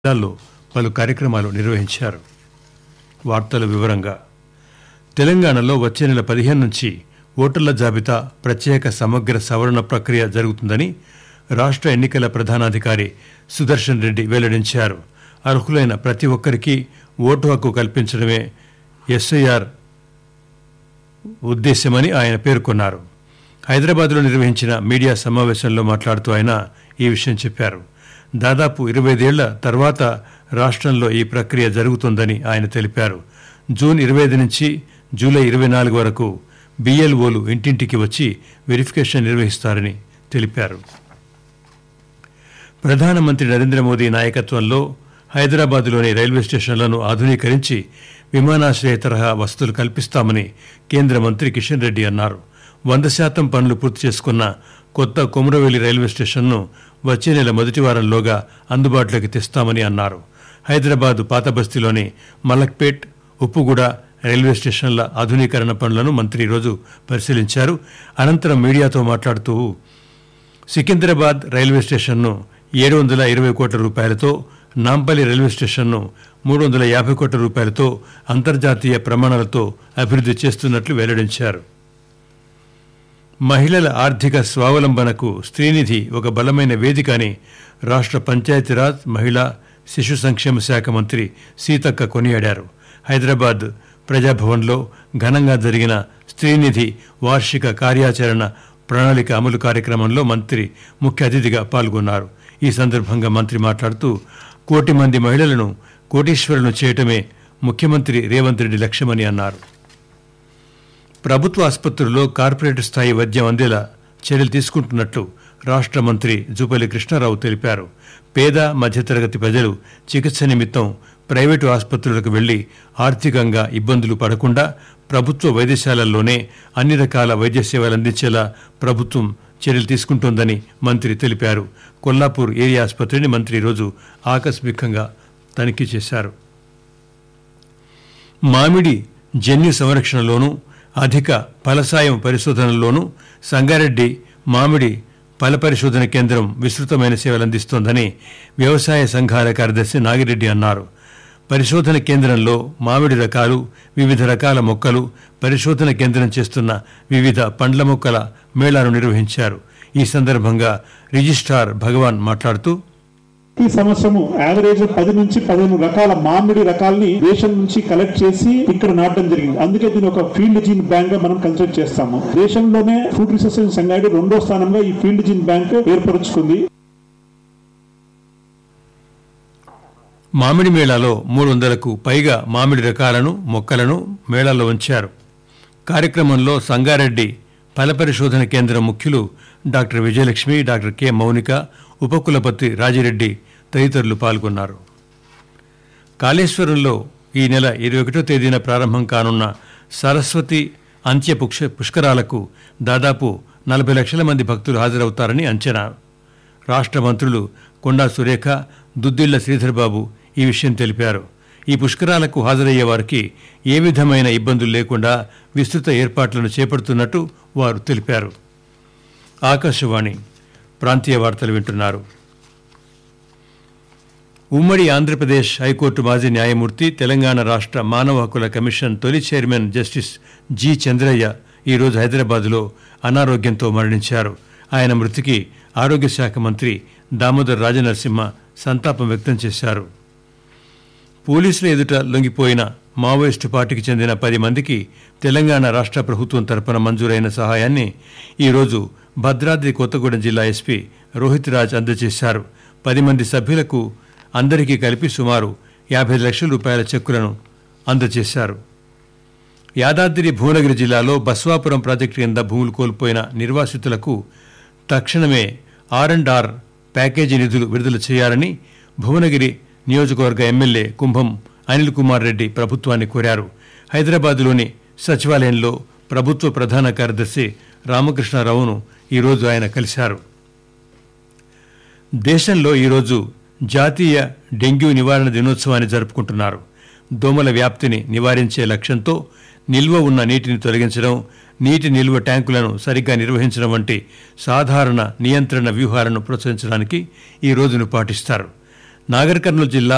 జిల్లాల్లో పలు కార్యక్రమాలు నిర్వహించారు వార్తల వివరంగా తెలంగాణలో వచ్చే నెల పదిహేను నుంచి ఓటర్ల జాబితా ప్రత్యేక సమగ్ర సవరణ ప్రక్రియ జరుగుతుందని రాష్ట్ర ఎన్నికల ప్రధానాధికారి సుదర్శన్ రెడ్డి వెల్లడించారు అర్హులైన ప్రతి ఒక్కరికి ఓటు హక్కు కల్పించడమే ఎస్ఐఆర్ ఉద్దేశ్యమని ఆయన పేర్కొన్నారు హైదరాబాద్లో నిర్వహించిన మీడియా సమావేశంలో మాట్లాడుతూ ఆయన ఈ విషయం చెప్పారు దాదాపు ఇరవై ఐదేళ్ల తర్వాత రాష్ట్రంలో ఈ ప్రక్రియ జరుగుతోందని ఆయన తెలిపారు జూన్ ఇరవై ఐదు నుంచి జూలై ఇరవై నాలుగు వరకు బిఎల్ఓలు ఇంటింటికి వచ్చి వెరిఫికేషన్ నిర్వహిస్తారని తెలిపారు ప్రధానమంత్రి నరేంద్ర మోదీ నాయకత్వంలో హైదరాబాద్లోని రైల్వే స్టేషన్లను ఆధునీకరించి విమానాశ్రయ తరహా వసతులు కల్పిస్తామని కేంద్ర మంత్రి కిషన్ రెడ్డి అన్నారు వంద శాతం పనులు పూర్తి చేసుకున్న కొత్త కొమురవెల్లి రైల్వే స్టేషన్ను వచ్చే నెల మొదటి వారంలోగా అందుబాటులోకి తెస్తామని అన్నారు హైదరాబాద్ పాత బస్తీలోని మలక్పేట్ ఉప్పుగూడ రైల్వే స్టేషన్ల ఆధునీకరణ పనులను మంత్రి ఈరోజు పరిశీలించారు అనంతరం మీడియాతో మాట్లాడుతూ సికింద్రాబాద్ రైల్వే స్టేషన్ను ఏడు వందల ఇరవై కోట్ల రూపాయలతో నాంపల్లి రైల్వే స్టేషన్ను మూడు వందల యాభై కోట్ల రూపాయలతో అంతర్జాతీయ ప్రమాణాలతో అభివృద్ధి చేస్తున్నట్లు వెల్లడించారు మహిళల ఆర్థిక స్వావలంబనకు స్త్రీనిధి ఒక బలమైన వేదిక అని రాష్ట్ర పంచాయతీరాజ్ మహిళా శిశు సంక్షేమ శాఖ మంత్రి సీతక్క కొనియాడారు హైదరాబాద్ ప్రజాభవన్లో ఘనంగా జరిగిన స్త్రీనిధి వార్షిక కార్యాచరణ ప్రణాళిక అమలు కార్యక్రమంలో మంత్రి ముఖ్య అతిథిగా పాల్గొన్నారు ఈ సందర్భంగా మంత్రి మాట్లాడుతూ కోటి మంది మహిళలను కోటీశ్వరులను చేయటమే ముఖ్యమంత్రి రేవంత్ రెడ్డి లక్ష్యమని అన్నారు ప్రభుత్వ ఆసుపత్రుల్లో కార్పొరేట్ స్థాయి వైద్యం అందేలా చర్యలు తీసుకుంటున్నట్లు రాష్ట్ర మంత్రి జూపల్లి కృష్ణారావు తెలిపారు పేద మధ్యతరగతి ప్రజలు చికిత్స నిమిత్తం ప్రైవేటు ఆసుపత్రులకు వెళ్లి ఆర్థికంగా ఇబ్బందులు పడకుండా ప్రభుత్వ వైద్యశాలల్లోనే అన్ని రకాల వైద్య సేవలు అందించేలా ప్రభుత్వం చర్యలు తీసుకుంటోందని మంత్రి తెలిపారు కొల్లాపూర్ ఏరియా ఆసుపత్రిని మంత్రి ఈరోజు ఆకస్మికంగా తనిఖీ చేశారు మామిడి జన్యు సంరక్షణలోనూ అధిక ఫలసాయం పరిశోధనలోనూ సంగారెడ్డి మామిడి ఫల పరిశోధన కేంద్రం విస్తృతమైన సేవలు అందిస్తోందని వ్యవసాయ సంఘాల కార్యదర్శి నాగిరెడ్డి అన్నారు పరిశోధన కేంద్రంలో మామిడి రకాలు వివిధ రకాల మొక్కలు పరిశోధన కేంద్రం చేస్తున్న వివిధ పండ్ల మొక్కల మేళాను నిర్వహించారు ఈ సందర్భంగా రిజిస్ట్రార్ భగవాన్ మాట్లాడుతూ ఈ సంవత్సరము యావరేజ్ పది నుంచి పదిహేను రకాల మామిడి రకాలని దేశం నుంచి కలెక్ట్ చేసి ఇక్కడ నాటడం జరిగింది అందుకే దీని ఒక ఫీల్డ్ జీన్ బ్యాంక్ గా మనం కన్సిడర్ చేస్తాము దేశంలోనే ఫుడ్ రీసెర్చ్ సంఘాడు రెండో స్థానంలో ఈ ఫీల్డ్ జీన్ బ్యాంక్ ఏర్పరుచుకుంది మామిడి మేళాలో మూడు వందలకు పైగా మామిడి రకాలను మొక్కలను మేళాలో ఉంచారు కార్యక్రమంలో సంగారెడ్డి ఫల పరిశోధన కేంద్రం ముఖ్యులు doctor Vijayalakshmi doctor K Mounika ఉపకులపతి రాజిరెడ్డి తదితరులు పాల్గొన్నారు కాళేశ్వరంలో ఈ నెల ఇరవై ఒకటో తేదీన ప్రారంభం కానున్న సరస్వతి అంత్య పుక్ష పుష్కరాలకు దాదాపు నలభై లక్షల మంది భక్తులు హాజరవుతారని అంచనా రాష్ట్ర మంత్రులు కొండా సురేఖ దుద్దిళ్ల శ్రీధర్బాబు ఈ విషయం తెలిపారు ఈ పుష్కరాలకు హాజరయ్యే వారికి ఏ విధమైన ఇబ్బందులు లేకుండా విస్తృత ఏర్పాట్లను చేపడుతున్నట్టు వారు తెలిపారు ఆకాశవాణి ప్రాంతీయ వార్తలు వింటున్నారు ఉమ్మడి ఆంధ్రప్రదేశ్ హైకోర్టు మాజీ న్యాయమూర్తి తెలంగాణ రాష్ట్ర మానవ హక్కుల కమిషన్ తొలి చైర్మన్ జస్టిస్ జి చంద్రయ్య ఈరోజు హైదరాబాద్లో అనారోగ్యంతో మరణించారు ఆయన మృతికి ఆరోగ్య శాఖ మంత్రి దామోదర్ రాజనరసింహ సంతాపం వ్యక్తం చేశారు పోలీసుల ఎదుట లొంగిపోయిన మావోయిస్టు పార్టీకి చెందిన పది మందికి తెలంగాణ రాష్ట్ర ప్రభుత్వం తరపున మంజూరైన సహాయాన్ని ఈరోజు భద్రాద్రి కొత్తగూడెం జిల్లా ఎస్పీ రోహిత్ రాజ్ అందజేశారు పది మంది సభ్యులకు అందరికీ కలిపి సుమారు యాభై లక్షల రూపాయల చెక్కులను అందజేశారు యాదాద్రి భువనగిరి జిల్లాలో బస్వాపురం ప్రాజెక్టు కింద భూములు కోల్పోయిన నిర్వాసితులకు తక్షణమే ఆర్ అండ్ ఆర్ ప్యాకేజీ నిధులు విడుదల చేయాలని భువనగిరి నియోజకవర్గ ఎమ్మెల్యే కుంభం అనిల్ కుమార్ రెడ్డి ప్రభుత్వాన్ని కోరారు హైదరాబాద్లోని సచివాలయంలో ప్రభుత్వ ప్రధాన కార్యదర్శి రామకృష్ణారావును ఈరోజు ఆయన కలిశారు దేశంలో ఈరోజు జాతీయ డెంగ్యూ నివారణ దినోత్సవాన్ని జరుపుకుంటున్నారు దోమల వ్యాప్తిని నివారించే లక్ష్యంతో నిల్వ ఉన్న నీటిని తొలగించడం నీటి నిల్వ ట్యాంకులను సరిగ్గా నిర్వహించడం వంటి సాధారణ నియంత్రణ వ్యూహాలను ప్రోత్సహించడానికి ఈ రోజును పాటిస్తారు నాగర్ కర్నూలు జిల్లా